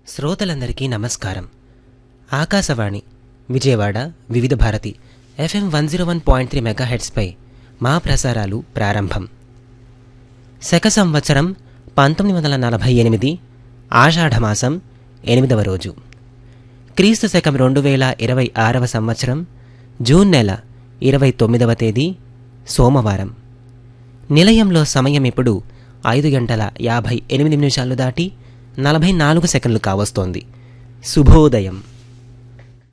శ్రోతలందరికీ నమస్కారం Akashvani Vijayawada Vividh Bharati FM one zero one point three మెగాహెడ్స్పై మా ప్రసారాలు ప్రారంభం శక సంవత్సరం పంతొమ్మిది వందల నలభై ఎనిమిది ఆషాఢమాసం ఎనిమిదవ రోజు క్రీస్తు శకం రెండు వేల ఇరవై ఆరవ సంవత్సరం జూన్ నెల ఇరవై తొమ్మిదవ తేదీ సోమవారం నిలయంలో సమయం ఇప్పుడు ఐదు గంటల యాభై ఎనిమిది నిమిషాలు దాటి నలభై నాలుగు సెకండ్లు కావస్తోంది శుభోదయం